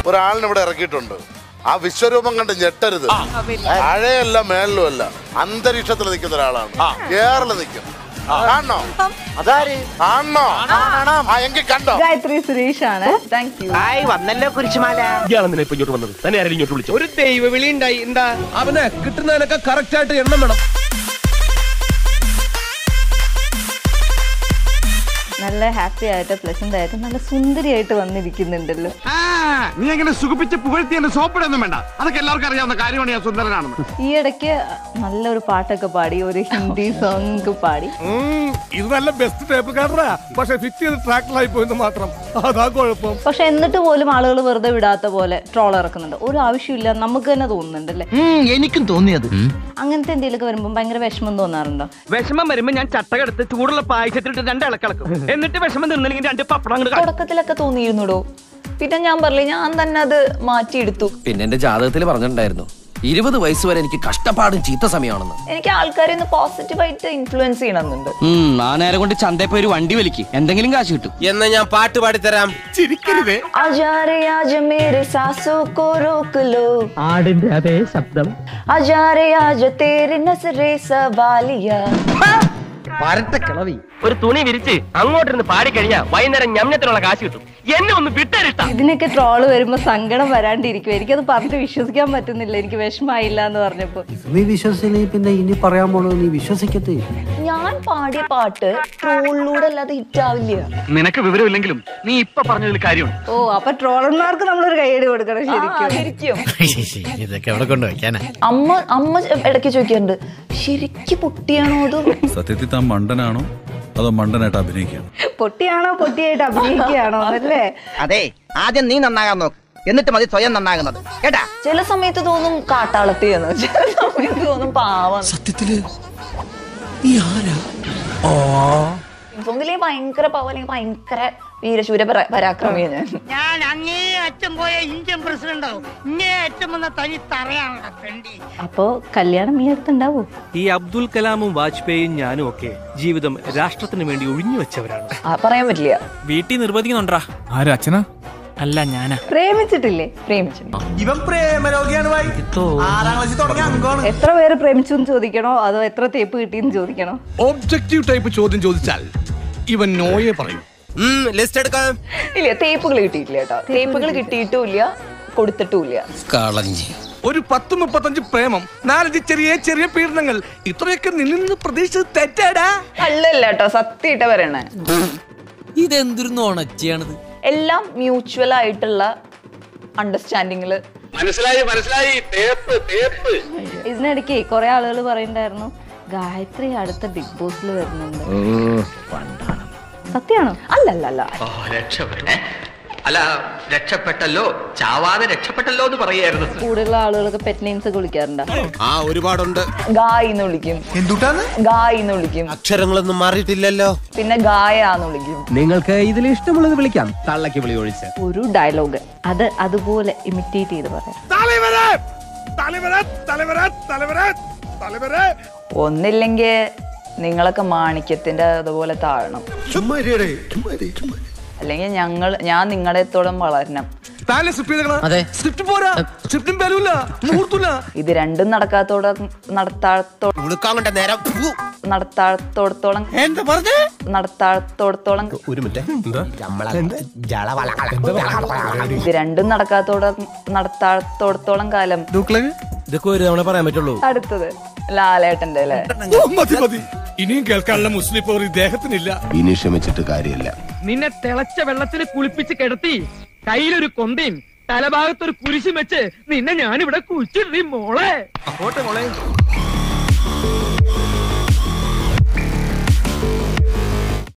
ഒരാളിനെ ഇവിടെ ഇറക്കിയിട്ടുണ്ട് ആ വിശ്വരൂപം കണ്ട് ഞെട്ടരുത് താഴെയല്ല മേളിലും അല്ല അന്തരീക്ഷത്തിൽ നിൽക്കുന്ന ഒരാളാണ് ഏറിൽ നിൽക്കും കാണണോ അതാര് കാണണോ ആ എങ്കിൽ കണ്ടോ ഗായത്രി സുരേഷ് ആണ് താങ്ക് യു ഹായ് വന്നല്ലോ കുരിശുമാല ഇയാളെന്തിനാ ഇപ്പൊ ഇങ്ങോട്ട് വന്നത് തന്നെ ആരെങ്കിലും ഇങ്ങോട്ട് വിളിച്ചു ഒരു ദൈവ വിളി ഉണ്ടായി എന്താ അവനെ കിട്ടുന്നതിനൊക്കെ കറക്റ്റ് ആയിട്ട് എണ്ണം വേണം നല്ല ഹാപ്പി ആയിട്ട് പ്ലസന്റ് ആയിട്ട് നല്ല സുന്ദരിയായിട്ട് വന്നിരിക്കുന്നുണ്ടല്ലോ നീ അങ്ങനെ സുഖിപ്പിച്ച് പുകഴ്ത്തി എന്റെ സോപ്പിടൊന്നും വേണ്ട അതൊക്കെ എല്ലാവർക്കും അറിയാവുന്ന കാര്യമാണ് ഞാൻ സുന്ദരനാണെന്ന് ഈ ഇടയ്ക്ക് നല്ലൊരു പാട്ടൊക്കെ പാടി ഒരു ഹിന്ദി സോങ് ഒക്കെ പാടി ഇത് നല്ല ബെസ്റ്റ് ടേപ്പ് കാർഡാ പക്ഷെ ഫിറ്റ് ചെയ്ത് ട്രാക്കിലായി പോയെന്ന് മാത്രം അതാ കുഴപ്പം പക്ഷെ എന്നിട്ട് പോലും ആളുകൾ വെറുതെ വിടാത്ത പോലെ ട്രോൾ ഇറക്കുന്നുണ്ട് ഒരു ആവശ്യമില്ല നമുക്ക് തന്നെ തോന്നുന്നുണ്ടല്ലേ എനിക്കും തോന്നിയത് അങ്ങനത്തെ എന്തെങ്കിലുമൊക്കെ വരുമ്പോൾ ഭയങ്കര വിഷമം തോന്നാറുണ്ടോ വിഷമം വരുമ്പോ ഞാൻ ചട്ടകെടുത്ത് ചൂടുള്ള പായസത്തിലിട്ട് രണ്ട് ഇളക്കിളക്കും എന്നിട്ട് വിഷമം നിന്നില്ലെങ്കിൽ രണ്ട് പപ്പടം അങ്ങോട്ട് തുടക്കത്തിലൊക്കെ തോന്നിയിരുന്നുടോ പിന്നെ ഞാൻ പറഞ്ഞില്ലേ ഞാൻ തന്നെ അത് മാറ്റിയെടുത്തു പിന്നെ എന്റെ ജാതകത്തിൽ പറഞ്ഞിട്ടുണ്ടായിരുന്നു ഇരുപത് വയസ്സ് വരെ എനിക്ക് കഷ്ടപ്പാടും ചീത്ത സമയമാണെന്ന് എനിക്ക് ആൾക്കാരെ ഒന്ന് പോസിറ്റീവായിട്ട് ഇൻഫ്ലുവൻസ് ചെയ്യണമെന്നുണ്ട് ആ നേരം കൊണ്ട് ചന്തയിൽ പോയി ഒരു വണ്ടി വലിക്ക് എന്തെങ്കിലും കാശ് കിട്ടും എന്നാ ഞാൻ പാട്ട് പാടിത്തരാം ചിരിക്കരുതേ ആജാരെ ആജ മേരെ സാസോ കോ റോക്ക് ലോ ആടിന്റെ അതേ ശബ്ദം ആജാരെ ആജ തേരെ നസരെ സവാലിയ പരട്ട കിളവി ഒരു തുണി വിരിച്ച് അങ്ങോട്ടിരുന്ന് പാടിക്കഴിഞ്ഞാ വൈകുന്നേരം ഞമ്മത്തിനുള്ള കാശ് കിട്ടും എന്നെ ഒന്ന് വിട്ടരിട്ട ഇതിനൊക്കെ ട്രോള് വരുമ്പോൾ സങ്കടം വരാണ്ടിരിക്കും എനിക്കത് പറഞ്ഞിട്ട് വിശ്വസിക്കാൻ പറ്റുന്നില്ല എനിക്ക് വിഷമായില്ല എന്ന് പറഞ്ഞപ്പോൾ നീ വിശ്വസിച്ചില്ലെങ്കിൽ പിന്നെ ഇനി പറയാൻ പോണോ നീ വിശ്വസിക്കത്തേ ഞാൻ പാടിയ പാട്ട് ട്രോളിലൂടെ അല്ലാതെ ഹിറ്റ് ആവില്ല നിനക്ക് വിവരമില്ലെങ്കിലും നീ ഇപ്പൊ പറഞ്ഞതിൽ കാര്യമുണ്ട് ഓ അപ്പൊ ട്രോളന്മാർക്ക് നമ്മളൊരു കൈയടി കൊടുക്കണം ശരിക്കും ശരിക്കും ഇതൊക്കെ എവിടെ കൊണ്ട് വെക്കാനാ അമ്മ അമ്മ ഇടയ്ക്ക് ചോദിക്കാറുണ്ട് ശരിക്കും പൊട്ടിയാണോ അതോ സത്യത്തിൽ താൻ മണ്ടനാണോ അതോ മണ്ടനായിട്ട് അഭിനയിക്കുകയാണ് പൊട്ടിയാണോ പൊട്ടിയായിട്ട് അഭിനയിക്കുകയാണോ അല്ലേ അതെ ആദ്യം നീ നന്നാകാൻ നോക്ക് എന്നിട്ട് മതി സ്വയം നന്നാകുന്നത് കേട്ടാ ചില സമയത്ത് തോന്നും കാട്ടാളത്തിയെന്ന് ചില സമയത്ത് തോന്നും പാവം സത്യത്തില് നീ ആരാ ഒന്നിലെ ഭയങ്കര പാവം അല്ലെങ്കിൽ ഭയങ്കര വീരശൂര പരാ- പരാക്രമിയാ ഞാൻ ഞാൻ അങ്ങേ അറ്റം പോയ ഇന്ത്യൻ പ്രസിഡന്റ് ആവും ഇങ്ങേ അറ്റം വന്ന തനി തറയാണല്ലോ ഫ്രണ്ടി അപ്പോ കല്യാണം ഈ അടുത്തുണ്ടാവോ ഈ അബ്ദുൽ കലാമും വാജ്പേയിയും ഞാനും ഒക്കെ ജീവിതം രാഷ്ട്രത്തിന് വേണ്ടി ഒഴിഞ്ഞു വെച്ചവരാണ് ആ, പറയാൻ പറ്റില്ല വീട്ടിൽ നിർബന്ധിക്കുന്നുണ്ടാ ആരാ അച്ഛനാ അല്ല ഞാനാ പ്രേമിച്ചിട്ടില്ലേ പ്രേമിച്ചു ഇവൻ പ്രേമരോഗിയാണ് ഭായി ആറാം ക്ലാസ്സിൽ തുടങ്ങിയ അംഗമാണ് എത്ര പേര് പ്രേമിച്ചു എന്ന് ചോദിക്കണോ അതോ എത്ര തേപ്പ് കിട്ടിയെന്ന് ചോദിക്കണോ ഒബ്ജക്റ്റീവ് ടൈപ്പ് ചോദ്യം ചോദിച്ചാൽ ഇവൻ നോയെ പറയും ലിസ്റ്റ് എടുക്കാം ഇല്ല തേപ്പുകൾ കിട്ടിയിട്ടില്ല കേട്ടോ തേപ്പുകൾ കിട്ടിയിട്ടുമില്ല കൊടുത്തിട്ടുമില്ല കളഞ്ഞി ഒരു പത്ത് മുപ്പത്തഞ്ച് പ്രേമം നാലഞ്ച് ചെറിയ ചെറിയ പീഡനങ്ങൾ ഇത്രയൊക്കെ നിന്നിന്ന് പ്രതീക്ഷിച്ചത് തെറ്റാടാ അല്ലല്ല കേട്ടോ സത്യമായിട്ട് പറയണേ ഇതെന്തൊരു നോണച്ചിയാണിത് എല്ലാം മ്യൂച്വൽ ആയിട്ടുള്ള അണ്ടർസ്റ്റാൻഡിങ്ങിൽ മനസ്സിലായി മനസ്സിലായി തേപ്പ് തേപ്പ് ഇതിനിടയ്ക്ക് കുറെ ആളുകൾ പറയുണ്ടായിരുന്നു ഗായത്രി അടുത്ത ബിഗ് ബോസിൽ വരുന്നുണ്ട് സത്യാണോ അല്ലല്ലല്ല രക്ഷപ്പെട്ടെ അല്ല രക്ഷപ്പെട്ടല്ലോ ചാവാതെ രക്ഷപ്പെട്ടല്ലോ എന്ന് പറയായിരുന്നു കൂടുതലുള്ള ആളുകളൊക്കെ പെറ്റ് നെയിംസ് ഒക്കെ വിളിക്കാറുണ്ടോ ആ ഒരുപാടുണ്ട് ഗായ് എന്ന് വിളിക്കും എന്തുട്ടാന്ന് ഗായ് എന്ന് വിളിക്കും അക്ഷരങ്ങളൊന്നും മാറിയിട്ടില്ലല്ലോ പിന്നെ ഗായാന്ന് വിളിക്കും നിങ്ങൾക്ക് ഇതിൽ ഇഷ്ടമുള്ളത് വിളിക്കാം തള്ളക്ക് വിളി ഒഴിച്ച് ഒരു ഡയലോഗ് അത് അതുപോലെ ഇമിറ്റേറ്റ് ചെയ്ത് പറയാം തലവരെ തലവരെ തലവരെ തലവരെ തലവരെ ഒന്നില്ലെങ്കിൽ നിങ്ങളൊക്കെ മാണിക്യത്തിന്റെ അതുപോലെ താഴണം അല്ലെങ്കിൽ ഞങ്ങൾ ഞാൻ നിങ്ങളെത്തോളം വളരണം താലെ സ്ക്രിപ്റ്റ് അതെ. സ്ക്രിപ്റ്റ് പോരാ സ്ക്രിപ്റ്റും വരൂല മുഹൂർത്തില്ല ഇത് രണ്ടും നടക്കാത്തോടെ നടത്താത്തോ ഉളുക്കാങ്ങണ്ട നേരം നടത്താത്തോടത്തോളം എന്താ പറഞ്ഞേ നടത്താത്തോടത്തോളം ഒരു മിനിറ്റ് ഇത് രണ്ടും നടക്കാത്തോടെ നടത്താത്തോടത്തോളം കാലം ഇതൊക്കെ ഒരു തവണ പറയാൻ പറ്റുള്ളൂ അടുത്തത് ലാലേട്ടന്റെ അല്ലേ മതി മതി ഇനിയും കേൾക്കാനുള്ള മുസ്ലിം പവർ ഇദ്ദേഹത്തിനില്ല ഇനി ക്ഷമിച്ചിട്ട് കാര്യമില്ല നിന്നെ തിളച്ച വെള്ളത്തിൽ കുളിപ്പിച്ച് കിടത്തി കയ്യിലൊരു കൊന്തയും തലഭാഗത്തൊരു കുരിശും വെച്ച് നിന്നെ ഞാനിവിടെ കുഴിച്ചിടീ മോളെ പോട്ടെ മോളെ